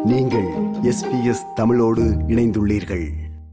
நீங்கள் எஸ்பிஎஸ் தமிழோடு இணைந்துள்ளீர்கள்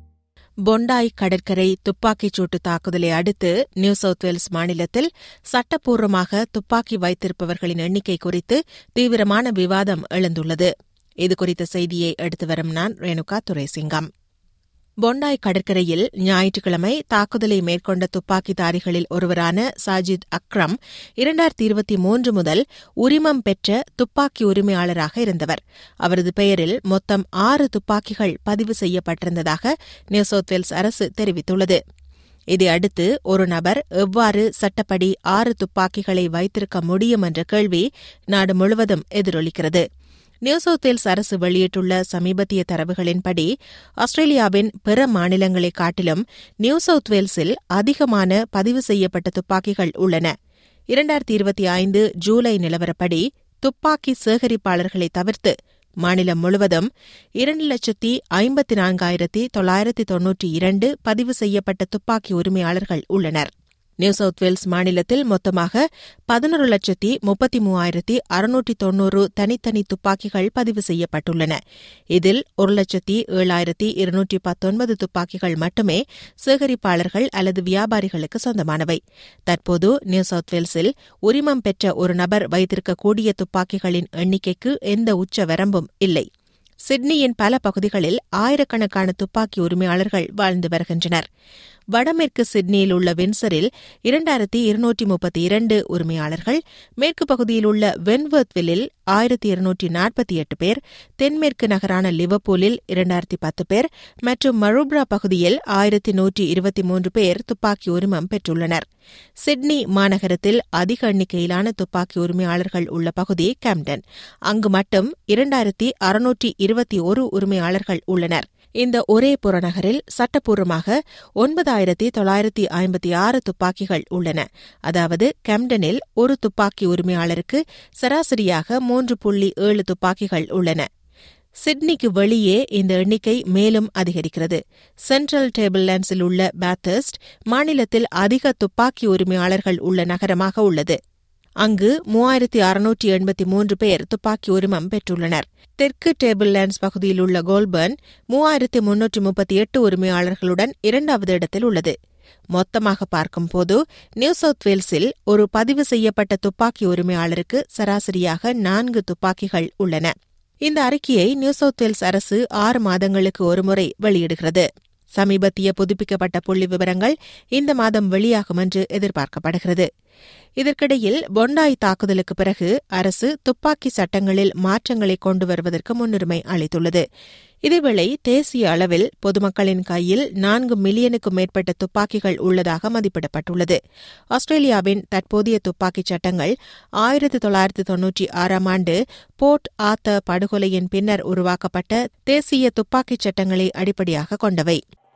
பொண்டாய் கடற்கரை துப்பாக்கிச் சூட்டு தாக்குதலை அடுத்து நியூ சவுத் வேல்ஸ் மாநிலத்தில் சட்டப்பூர்வமாக துப்பாக்கி வைத்திருப்பவர்களின் எண்ணிக்கை குறித்து தீவிரமான விவாதம் எழுந்துள்ளது இதுகுறித்த செய்தியை எடுத்து வரும் நான் ரேணுகா துரைசிங்கம் பொண்டாய் கடற்கரையில் ஞாயிற்றுக்கிழமை தாக்குதலை மேற்கொண்ட துப்பாக்கிதாரிகளில் ஒருவரான சாஜித் அக்ரம் இரண்டாயிரத்தி இருபத்தி மூன்று முதல் உரிமம் பெற்ற துப்பாக்கி உரிமையாளராக இருந்தவர் அவரது பெயரில் மொத்தம் ஆறு துப்பாக்கிகள் பதிவு செய்யப்பட்டிருந்ததாக நியூ சவுத் வேல்ஸ் அரசு தெரிவித்துள்ளது இதையடுத்து ஒரு நபர் எவ்வாறு சட்டப்படி ஆறு துப்பாக்கிகளை வைத்திருக்க முடியும் என்ற கேள்வி நாடு முழுவதும் எதிரொலிக்கிறது நியூ சவுத் வேல்ஸ் அரசு வெளியிட்டுள்ள சமீபத்திய தரவுகளின்படி ஆஸ்திரேலியாவின் பிற மாநிலங்களைக் காட்டிலும் நியூ சவுத் வேல்ஸில் அதிகமான பதிவு செய்யப்பட்ட துப்பாக்கிகள் உள்ளன இரண்டாயிரத்தி இருபத்தி ஐந்து ஜூலை நிலவரப்படி துப்பாக்கி சேகரிப்பாளர்களை தவிர்த்து மாநிலம் முழுவதும் இரண்டு லட்சத்தி ஐம்பத்தி நான்காயிரத்தி தொள்ளாயிரத்தி தொன்னூற்றி இரண்டு பதிவு செய்யப்பட்ட துப்பாக்கி உரிமையாளர்கள் உள்ளனர் நியூ சவுத் வேல்ஸ் மாநிலத்தில் மொத்தமாக பதினொரு லட்சத்தி முப்பத்தி மூவாயிரத்தி அறுநூற்றி தொன்னூறு தனித்தனி துப்பாக்கிகள் பதிவு செய்யப்பட்டுள்ளன இதில் ஒரு லட்சத்தி ஏழாயிரத்தி இருநூற்றி பத்தொன்பது துப்பாக்கிகள் மட்டுமே சேகரிப்பாளர்கள் அல்லது வியாபாரிகளுக்கு சொந்தமானவை தற்போது நியூ சவுத் வேல்ஸில் உரிமம் பெற்ற ஒரு நபர் வைத்திருக்கக்கூடிய துப்பாக்கிகளின் எண்ணிக்கைக்கு எந்த உச்ச வரம்பும் இல்லை சிட்னியின் பல பகுதிகளில் ஆயிரக்கணக்கான துப்பாக்கி உரிமையாளர்கள் வாழ்ந்து வருகின்றனர் வடமேற்கு சிட்னியில் உள்ள வின்சரில் இரண்டாயிரத்தி இருநூற்றி முப்பத்தி இரண்டு உரிமையாளர்கள் மேற்கு பகுதியில் உள்ள வென்வர்த்வில்லில் ஆயிரத்தி இருநூற்றி நாற்பத்தி எட்டு பேர் தென்மேற்கு நகரான லிவர்பூலில் இரண்டாயிரத்தி பத்து பேர் மற்றும் மருப்ரா பகுதியில் ஆயிரத்தி நூற்றி இருபத்தி மூன்று பேர் துப்பாக்கி உரிமம் பெற்றுள்ளனர் சிட்னி மாநகரத்தில் அதிக எண்ணிக்கையிலான துப்பாக்கி உரிமையாளர்கள் உள்ள பகுதி கேம்டன் அங்கு மட்டும் இரண்டாயிரத்தி அறுநூற்றி இருபத்தி ஒரு உரிமையாளர்கள் உள்ளனர் இந்த ஒரே புறநகரில் சட்டப்பூர்வமாக ஒன்பதாயிரத்தி தொள்ளாயிரத்தி ஐம்பத்தி ஆறு துப்பாக்கிகள் உள்ளன அதாவது கேம்டனில் ஒரு துப்பாக்கி உரிமையாளருக்கு சராசரியாக மூன்று புள்ளி ஏழு துப்பாக்கிகள் உள்ளன சிட்னிக்கு வெளியே இந்த எண்ணிக்கை மேலும் அதிகரிக்கிறது சென்ட்ரல் டேபிள் லேண்ட்ஸில் உள்ள பேத்தர்ஸ்ட் மாநிலத்தில் அதிக துப்பாக்கி உரிமையாளர்கள் உள்ள நகரமாக உள்ளது அங்கு மூவாயிரத்தி அறுநூற்றி எண்பத்தி மூன்று பேர் துப்பாக்கி உரிமம் பெற்றுள்ளனர் தெற்கு டேபிள் லேண்ட்ஸ் பகுதியில் உள்ள கோல்பர்ன் மூவாயிரத்தி முன்னூற்றி முப்பத்தி எட்டு உரிமையாளர்களுடன் இரண்டாவது இடத்தில் உள்ளது மொத்தமாக பார்க்கும்போது நியூ சவுத் வேல்ஸில் ஒரு பதிவு செய்யப்பட்ட துப்பாக்கி உரிமையாளருக்கு சராசரியாக நான்கு துப்பாக்கிகள் உள்ளன இந்த அறிக்கையை நியூ சவுத் வேல்ஸ் அரசு ஆறு மாதங்களுக்கு ஒருமுறை வெளியிடுகிறது சமீபத்திய புதுப்பிக்கப்பட்ட புள்ளி விவரங்கள் இந்த மாதம் வெளியாகும் என்று எதிர்பார்க்கப்படுகிறது இதற்கிடையில் பொண்டாய் தாக்குதலுக்கு பிறகு அரசு துப்பாக்கி சட்டங்களில் மாற்றங்களை கொண்டு வருவதற்கு முன்னுரிமை அளித்துள்ளது இதேவேளை தேசிய அளவில் பொதுமக்களின் கையில் நான்கு மில்லியனுக்கும் மேற்பட்ட துப்பாக்கிகள் உள்ளதாக மதிப்பிடப்பட்டுள்ளது ஆஸ்திரேலியாவின் தற்போதைய துப்பாக்கிச் சட்டங்கள் ஆயிரத்தி தொள்ளாயிரத்தி தொன்னூற்றி ஆறாம் ஆண்டு போர்ட் ஆத்த படுகொலையின் பின்னர் உருவாக்கப்பட்ட தேசிய துப்பாக்கிச் சட்டங்களை அடிப்படையாக கொண்டவை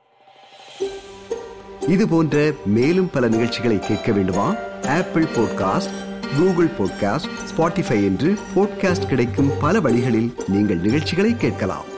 இது போன்ற மேலும் பல நிகழ்ச்சிகளை கேட்க வேண்டுமா Apple podcast Google podcast Spotify என்று பாட்காஸ்ட் கிடைக்கும் பல வழிகளில் நீங்கள் நிகழ்ச்சிகளை கேட்கலாம்